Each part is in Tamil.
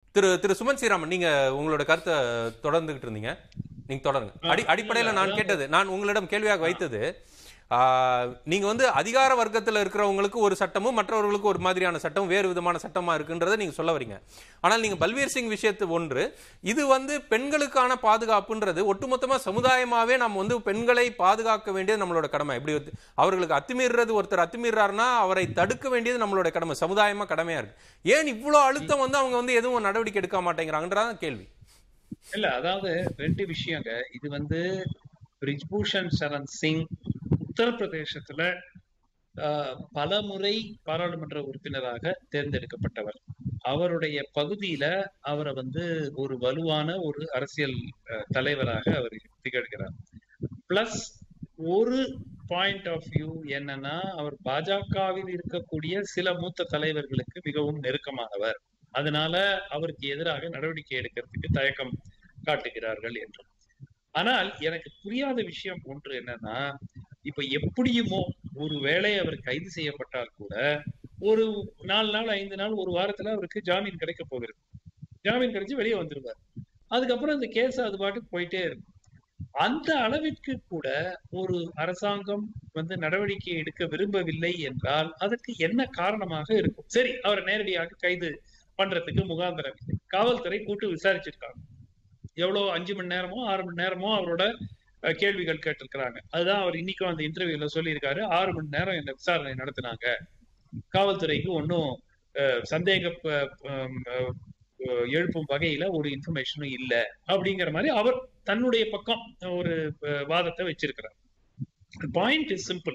திரு திரு சுமன் ஸ்ரீராமன் நீங்க உங்களோட கருத்தை தொடர்ந்துகிட்டு இருந்தீங்க நீங்க தொடருங்க அடி அடிப்படையில நான் கேட்டது நான் உங்களிடம் கேள்வியாக வைத்தது ஆ, நீங்க வந்து அதிகார வர்க்கத்துல இருக்கிறவங்களுக்கு ஒரு சட்டமும் மற்றவர்களுக்கு ஒரு மாதிரியான சட்டம் வேறு விதமான சட்டமா இருக்குன்றதை நீங்க சொல்ல வரீங்க ஆனால் நீங்க பல்வீர் சிங் விஷயத்து ஒன்று இது வந்து பெண்களுக்கான பாதுகாப்புன்றது ஒட்டுமொத்தமா சமுதாயமாவே நம்ம வந்து பெண்களை பாதுகாக்க வேண்டியது நம்மளோட கடமை இப்படி வந்து அவர்களுக்கு அத்துமீறுறது ஒருத்தர் அத்துமீறாருன்னா அவரை தடுக்க வேண்டியது நம்மளோட கடமை சமுதாயமா கடமையா இருக்கு ஏன் இவ்வளவு அழுத்தம் வந்து அவங்க வந்து எதுவும் நடவடிக்கை எடுக்க மாட்டேங்கிறாங்கன்றதான் கேள்வி இல்ல அதாவது ரெண்டு விஷயங்க இது வந்து பிரிஜ்பூஷன் சரண் சிங் உத்தரப்பிரதேசத்துல ஆஹ், பல முறை பாராளுமன்ற உறுப்பினராக தேர்ந்தெடுக்கப்பட்டவர் அவருடைய பகுதியில அவரை வந்து ஒரு வலுவான ஒரு அரசியல் அஹ், தலைவராக அவர் திகழ்கிறார் பிளஸ் ஒரு பாயிண்ட் ஆஃப் வியூ என்னன்னா அவர் பாஜகவில் இருக்கக்கூடிய சில மூத்த தலைவர்களுக்கு மிகவும் நெருக்கமானவர் அதனால அவருக்கு எதிராக நடவடிக்கை எடுக்கிறதுக்கு தயக்கம் காட்டுகிறார்கள் என்று ஆனால் எனக்கு புரியாத விஷயம் ஒன்று என்னன்னா இப்ப எப்படியுமோ ஒரு வேளை அவர் கைது செய்யப்பட்டால் கூட ஒரு நாலு நாள் ஐந்து நாள் ஒரு வாரத்துல அவருக்கு ஜாமீன் கிடைக்க போகிறது ஜாமீன் கிடைச்சு வெளியே வந்துருவார் அதுக்கப்புறம் இந்த கேஸ் அது பாட்டுக்கு போயிட்டே இருக்கும் அந்த அளவிற்கு கூட ஒரு அரசாங்கம் வந்து நடவடிக்கை எடுக்க விரும்பவில்லை என்றால் அதற்கு என்ன காரணமாக இருக்கும் சரி அவரை நேரடியாக கைது பண்றதுக்கு முகாந்திரம் இல்லை காவல்துறை கூட்டு விசாரிச்சிருக்காங்க எவ்வளவு அஞ்சு மணி நேரமோ ஆறு மணி நேரமோ அவரோட அஹ், கேள்விகள் கேட்டிருக்கிறாங்க அதுதான் அவர் இன்னைக்கும் அந்த இன்டர்வியூல சொல்லியிருக்காரு ஆறு மணி நேரம் என்ன விசாரணை நடத்தினாங்க காவல்துறைக்கு ஒன்றும் சந்தேக ப- ப- அஹ், அஹ், எழுப்பும் வகையில ஒரு இன்ஃபர்மேஷனும் இல்ல அப்படிங்கிற மாதிரி அவர் தன்னுடைய பக்கம் ஒரு அஹ், வாதத்தை வச்சிருக்கிறார் பாயிண்ட் இஸ் சிம்பிள்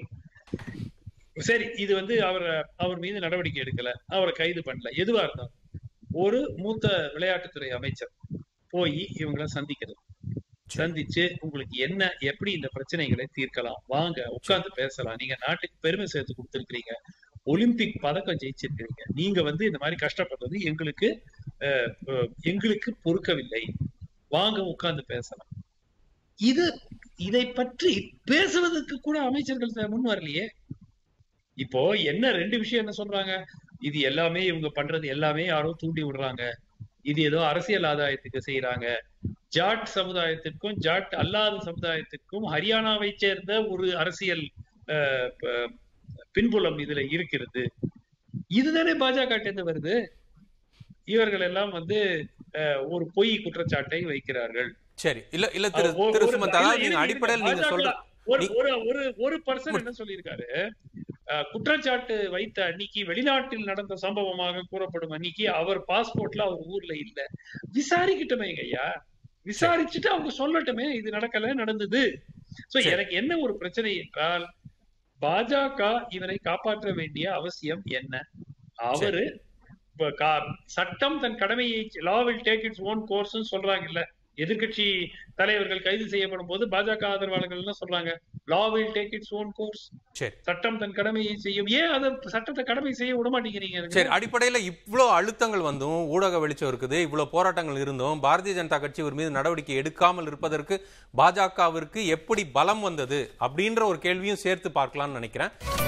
சரி இது வந்து அவர் அவர் மீது நடவடிக்கை எடுக்கல அவரை கைது பண்ணல எதுவா இருந்தாலும் ஒரு மூத்த விளையாட்டுத்துறை அமைச்சர் போய் இவங்களை சந்திக்கிறது சந்திச்சு உங்களுக்கு என்ன எப்படி இந்த பிரச்சனைகளை தீர்க்கலாம் வாங்க உட்கார்ந்து பேசலாம் நீங்க நாட்டுக்கு பெருமை சேர்த்து கொடுத்திருக்கிறீங்க ஒலிம்பிக் பதக்கம் ஜெயிச்சிருக்கிறீங்க நீங்க வந்து இந்த மாதிரி கஷ்டப்படுறது எங்களுக்கு அஹ், அஹ், எங்களுக்கு பொறுக்கவில்லை வாங்க உட்கார்ந்து பேசலாம் இது இதை பற்றி பேசுவதற்கு கூட அமைச்சர்கள் முன் வரலையே இப்போ என்ன ரெண்டு விஷயம் என்ன சொல்றாங்க இது எல்லாமே இவங்க பண்றது எல்லாமே யாரோ தூண்டி விடுறாங்க இது ஏதோ அரசியல் ஆதாயத்துக்கு செய்யறாங்க ஜாட் சமுதாயத்திற்கும் ஜாட் அல்லாத சமுதாயத்திற்கும் ஹரியானாவை சேர்ந்த ஒரு அரசியல் அஹ், ப- பின்புலம் இதுல இருக்கிறது இதுதானே பாஜக இருந்து வருது இவர்கள் எல்லாம் வந்து அஹ், ஒரு பொய் குற்றச்சாட்டை வைக்கிறார்கள் சரி இல்ல இல்ல திரு ஒரு- திரு ஒரு- சுமந்த் இல்ல, அதாவது இருங்க, நீங்க இருங்க. அடிப்படையில் நீங்க பாஜக சொல்ற ஒரு நீ- ஒரு ஒரு ஒரு பர்சன் என்ன சொல்லியிருக்காரு அஹ், குற்றச்சாட்டு வைத்த அன்னைக்கு வெளிநாட்டில் நடந்த சம்பவமாக கூறப்படும் அன்னைக்கு அவர் பாஸ்போர்ட்ல அவர் ஊர்ல இல்ல விசாரிக்கட்டுமே ஐயா விசாரிச்சுட்டு அவங்க சொல்லட்டுமே இது நடக்கல நடந்தது சோ சரி. எனக்கு என்ன ஒரு பிரச்சனை என்றால் பாஜக இவரை காப்பாற்ற வேண்டிய அவசியம் என்ன அவரு இப்ப கா- சட்டம் தன் கடமையை law will take its own course சொல்றாங்க இல்ல எதிர்க்கட்சி தலைவர்கள் கைது செய்யப்படும் போது பாஜக ஆதரவாளர்கள் என்ன சொல்றாங்க law will take its own course சரி சட்டம் தன் கடமையை செய்யும் ஏன் அதை சட்டத்தை கடமை செய்ய விட மாட்டேங்கிறீங்க எனக்கு? சரி அடிப்படையில இவ்வளோ அழுத்தங்கள் வந்தும் ஊடக வெளிச்சம் இருக்குது இவ்வளோ போராட்டங்கள் இருந்தும் பாரதிய ஜனதா கட்சி இவர் மீது நடவடிக்கை எடுக்காமல் இருப்பதற்கு பாஜகவிற்கு எப்படி பலம் வந்தது அப்படின்ற ஒரு கேள்வியும் சேர்த்து பார்க்கலாம்னு நினைக்கிறேன்